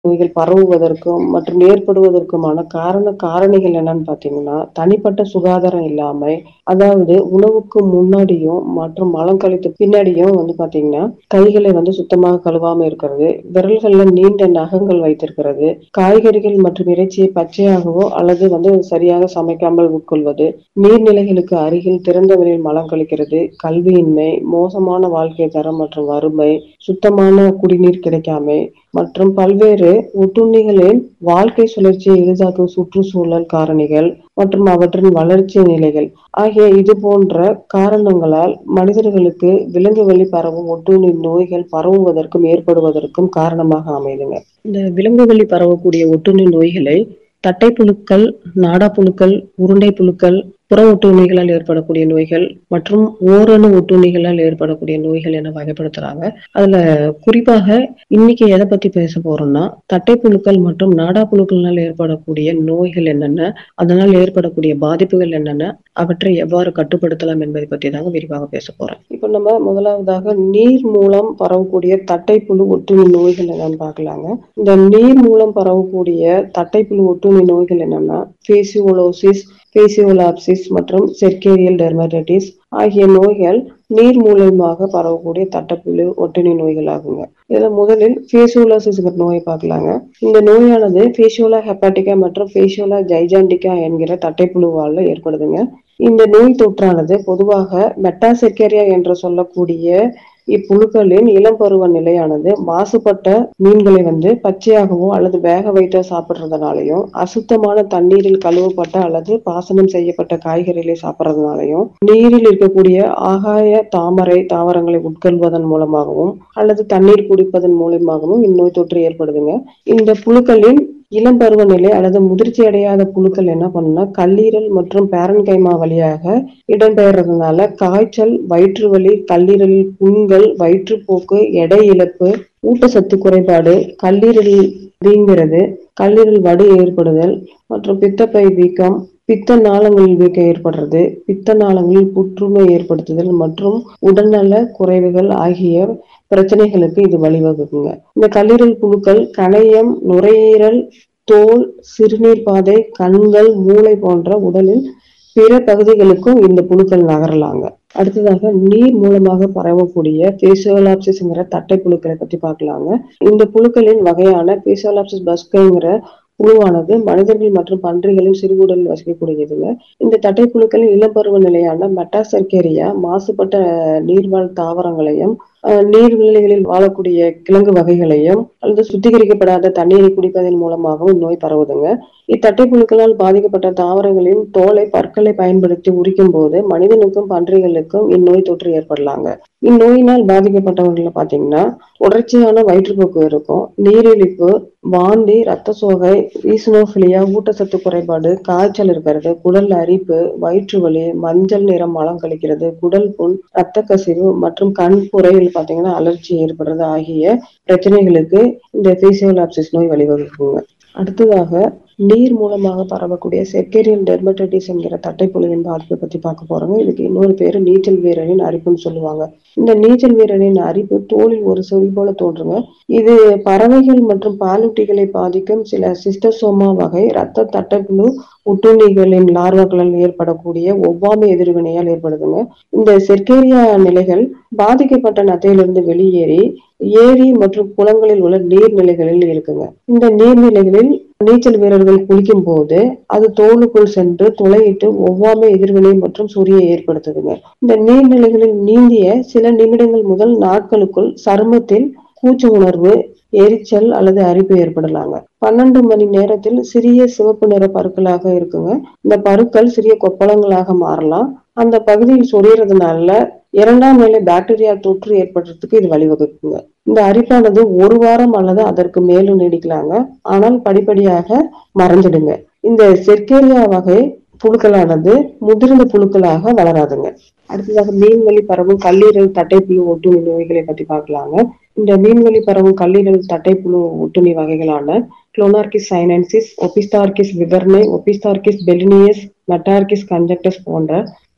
நோய்கள் பரவுவதற்கும் மற்றும் ஏற்படுவதற்குமான காரண காரணிகள் என்னன்னு பார்த்தீங்கன்னா, தனிப்பட்ட சுகாதாரம் இல்லாமை, அதாவது உணவுக்கு முன்னாடியும் மற்றும் மலம் கழித்த பின்னாடியும் வந்து பார்த்தீங்கன்னா, கைகளை வந்து சுத்தமாக கழுவாம இருக்கிறது, விரல்கள்ல நீண்ட நகங்கள் வைத்திருக்கிறது, காய்கறிகள் மற்றும் இறைச்சியை பச்சையாகவோ அல்லது வந்து சரியாக சமைக்காமல் உட்கொள்வது, நீர்நிலைகளுக்கு அருகில் திறந்த வெளியில் மலம் கழிக்கிறது, கல்வியின்மை, மோசமான வாழ்க்கை தரம் மற்றும் வறுமை, சுத்தமான குடிநீர் கிடைக்காமை மற்றும் பல்வேறு ஒட்டுண்ணிகளின் வாழ்க்கை சுழற்சியை எளிதாக்கும் சுற்றுச்சூழல் காரணிகள் மற்றும் அவற்றின் வளர்ச்சி நிலைகள் ஆகிய இது போன்ற காரணங்களால் மனிதர்களுக்கு விலங்கு வழி பரவும் ஒட்டுண்ணி நோய்கள் பரவுவதற்கும் ஏற்படுவதற்கும் காரணமாக அமையுதுங்க. இந்த விலங்கு வழி பரவக்கூடிய ஒட்டுண்ணி நோய்களை தட்டைப்புழுக்கள், நாடாப்புழுக்கள், உருண்டை புழுக்கள், புற ஒட்டுண்ணிகளால் ஏற்படக்கூடிய நோய்கள் மற்றும் ஓரணு ஒட்டுண்ணிகளால் ஏற்படக்கூடிய நோய்கள் என வகைப்படுத்துறாங்க. அதுல குறிப்பாக இன்னைக்கு எதை பத்தி பேச போறோம்னா, தட்டைப்புழுக்கள் மற்றும் நாடாப்புழுக்கள்னால ஏற்படக்கூடிய நோய்கள் என்னென்ன, அதனால் ஏற்படக்கூடிய பாதிப்புகள் என்னென்ன, அவற்றை எவ்வாறு கட்டுப்படுத்தலாம் என்பதை பத்தி தாங்க விரிவாக பேச போறேன். இப்ப நம்ம முதலாவதாக நீர் மூலம் பரவக்கூடிய தட்டைப்புழு ஒட்டுண்ணி நோய்கள் என்னன்னு பார்க்கலாங்க. இந்த நீர் மூலம் பரவக்கூடிய தட்டைப்புழு ஒட்டுண்ணி நோய்கள் என்னன்னா, பேசியோலோசிஸ், பேசியோலாப்சிஸ் மற்றும் செர்கேரியல் டெர்மடைட்டிஸ் ஆகிய நோய்கள் நீர் மூலியமாக பரவக்கூடிய தட்டைப்புழு ஒட்டுண்ணி நோய்கள் ஆகுங்க. இதுல முதலில் பேசியோலோசிஸ்ங்கிற நோயை பார்க்கலாங்க. இந்த நோயானது பேசியோலா ஹெப்பாட்டிகா மற்றும் பேசியோலா ஜைஜாண்டிகா என்கிற தட்டைப்புழுவால ஏற்படுதுங்க. இந்த நோய் தொற்றானது பொதுவாக மெட்டாசெர்கேரியா என்று சொல்லக்கூடிய இப்புழுக்களின் இளம் பருவ நிலையானது மாசுபட்ட மீன்களை வந்து பச்சையாகவோ அல்லது வேக வைத்தோ சாப்பிடுறதுனாலயும், அசுத்தமான தண்ணீரில் கழுவப்பட்ட அல்லது பாசனம் செய்யப்பட்ட காய்கறிகளை சாப்பிடுறதுனாலயும், நீரில் இருக்கக்கூடிய ஆகாய தாமரை தாவரங்களை உட்கொள்வதன் மூலமாகவும் அல்லது தண்ணீர் குடிப்பதன் மூலியமாகவும் இந்நோய் தொற்று ஏற்படுதுங்க. இந்த புழுக்களின் இளம் பருவ நிலை அல்லது முதிர்ச்சி அடையாத புழுக்கள் என்ன பண்ணும்னா, கல்லீரல் மற்றும் பேரன்கைமா வழியாக இடம்பெயர்றதுனால காய்ச்சல், வயிற்று வலி, கல்லீரலில் புண்கள், வயிற்றுப்போக்கு, எடை இழப்பு, ஊட்டச்சத்து குறைபாடு, கல்லீரல் வீங்குறது, கல்லீரல் வடு ஏற்படுதல் மற்றும் பித்தப்பை வீக்கம், பித்த நாளங்களில் வீக்கம் ஏற்படுறது, பித்த நாளங்களில் புற்றுநோய் ஏற்படுத்துதல் மற்றும் உடல்நல குறைவுகள் ஆகிய பிரச்சனைகளுக்கு இது வழிவகுக்குங்க. இந்த கல்லீரல் புழுக்கள் கணையம், நுரையீரல், தோல், சிறுநீர் பாதை, கண்கள், மூளை போன்ற உடலின் பிற பகுதிகளுக்கும் இந்த புழுக்கள் நகரலாங்க. அடுத்ததாக நீர் மூலமாக பரவக்கூடிய பேசியோலாப்சிஸ்ங்கிற தட்டைப்புழுக்களை பத்தி பார்க்கலாங்க. இந்த புழுக்களின் வகையான பேசியோலாப்சிஸ் பஸ்கைங்கிற புழுவானது மனிதர்கள் மற்றும் பன்றிகளின் சிறுகுடலில் வசிக்கக்கூடியதுங்க. இந்த தட்டைப்புழுக்களின் இளம்பருவ நிலையான மெட்டாசெர்கேரியா மாசுபட்ட நீர்வாழ் தாவரங்களையும், நீர்நிலைகளில் வாழக்கூடிய கிழங்கு வகைகளையும் அல்லது சுத்திகரிக்கப்படாத தண்ணீரை குடிப்பதன் மூலமாகவும் இந்நோய் பரவுதுங்க. இத்தட்டைப்புழுக்களால் பாதிக்கப்பட்ட தாவரங்களின் தோலை பற்களை பயன்படுத்தி உரிக்கும் போது மனிதனுக்கும் பன்றிகளுக்கும் இந்நோய் தொற்று ஏற்படலாங்க. இந்நோயினால் பாதிக்கப்பட்டவர்கள பார்த்தீங்கன்னா, தொடர்ச்சியான வயிற்றுப்போக்கு இருக்கும், நீரிழிப்பு, வாந்தி, ரத்த சோகை, ஈசினோபிலியா, ஊட்டச்சத்து குறைபாடு, காய்ச்சல் இருக்கிறது, குடல் அரிப்பு, வயிற்று வலி, மஞ்சள் நிறம் மலம் கழிக்கிறது, குடல் புண், ரத்த கசிவு மற்றும் கண் புரையில் பார்த்தீங்கன்னா அலர்ஜி ஏற்படுறது ஆகிய பிரச்சனைகளுக்கு இந்த பேசியோலாப்சிஸ் நோய் வழிவகுக்குங்க. அடுத்ததாக நீர் மூலமாக பரவக்கூடிய செர்கேரியல் டெர்மடைட்டிஸ் என்கிற தட்டைப்புழுவின் பாதிப்பை பத்தி பார்க்க போறோங்க. இதுக்கு இன்னொரு பேரு நீச்சல் வீரனின் அரிப்புன்னு சொல்லுவாங்க. இந்த நீச்சல் வீரனின் அரிப்பு தோலில் ஒரு சொறி போல தோன்றுங்க. இது பறவைகள் மற்றும் பாலூட்டிகளை பாதிக்கும் சில சிஸ்டோசோமா வகை இரத்த தட்டைப்புழு ஒட்டுண்ணிகளின் லார்வாக்களால் ஏற்படக்கூடிய ஒவ்வாமை எதிர்வினையால் ஏற்படுதுங்க. இந்த செர்கேரியா நிலைகள் பாதிக்கப்பட்ட நத்தையிலிருந்து வெளியேறி ஏரி மற்றும் குளங்களில் உள்ள நீர்நிலைகளில் இருக்குங்க. இந்த நீர்நிலைகளில் நீச்சல் வீரர்கள் குளிக்கும் போது அது தோலுக்குள் சென்று துளையிட்டு ஒவ்வாமை எதிர்வினை மற்றும் சொறியை ஏற்படுத்துதுங்க. இந்த நீர்நிலைகளில் நீந்திய சில நிமிடங்கள் முதல் நாட்களுக்குள் சருமத்தில் கூச்ச உணர்வு, எரிச்சல் அல்லது அரிப்பு ஏற்படலாங்க. பன்னெண்டு மணி நேரத்தில் சிறிய சிவப்பு நிற பருக்களாக இருக்குங்க. இந்த பருக்கள் சிறிய கொப்பளங்களாக மாறலாம். அந்த பகுதியில் சொரியறதுனால இரண்டாம் நிலை பாக்டீரியா தொற்று ஏற்படுறதுக்கு இது வழிவகுக்குங்க. இந்த அரிப்பானது ஒரு வாரம் அல்லது அதற்கு மேலும் நீடிக்கலாங்க. ஆனால் படிப்படியாக மறைஞ்சிடுங்க. இந்த செர்கேரியா வகை புழுக்களானது முதிர்ந்த புழுக்களாக வளராதுங்க. அடுத்ததாக மீன்வழி பரவும் கல்லீரல் தட்டைப்புழு ஒட்டுண்ணி நோய்களை பத்தி பார்க்கலாங்க. இந்த மீன்வழி பரவும் கல்லீரல் தட்டைப்புழு ஒட்டுண்ணி வகைகளான குளோனார்கிஸ் சைனென்சிஸ், ஒபிஸ்டார்கிஸ் விவர்னே, ஒபிஸ்டார்கிஸ் பெலினியஸ், மெட்டார்கிஸ் கன்ஜக்டஸ் போன்ற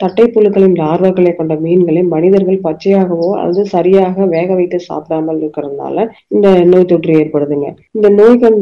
தட்டைப்புழுக்களின் லார்வாக்களை கொண்ட மீன்களை மனிதர்கள் பச்சையாகவோ அல்லது சரியாக வேக வைத்து சாப்பிடாமல் இருக்கிறதுனால இந்த நோய் தொற்று ஏற்படுதுங்க இந்த நோய்கள்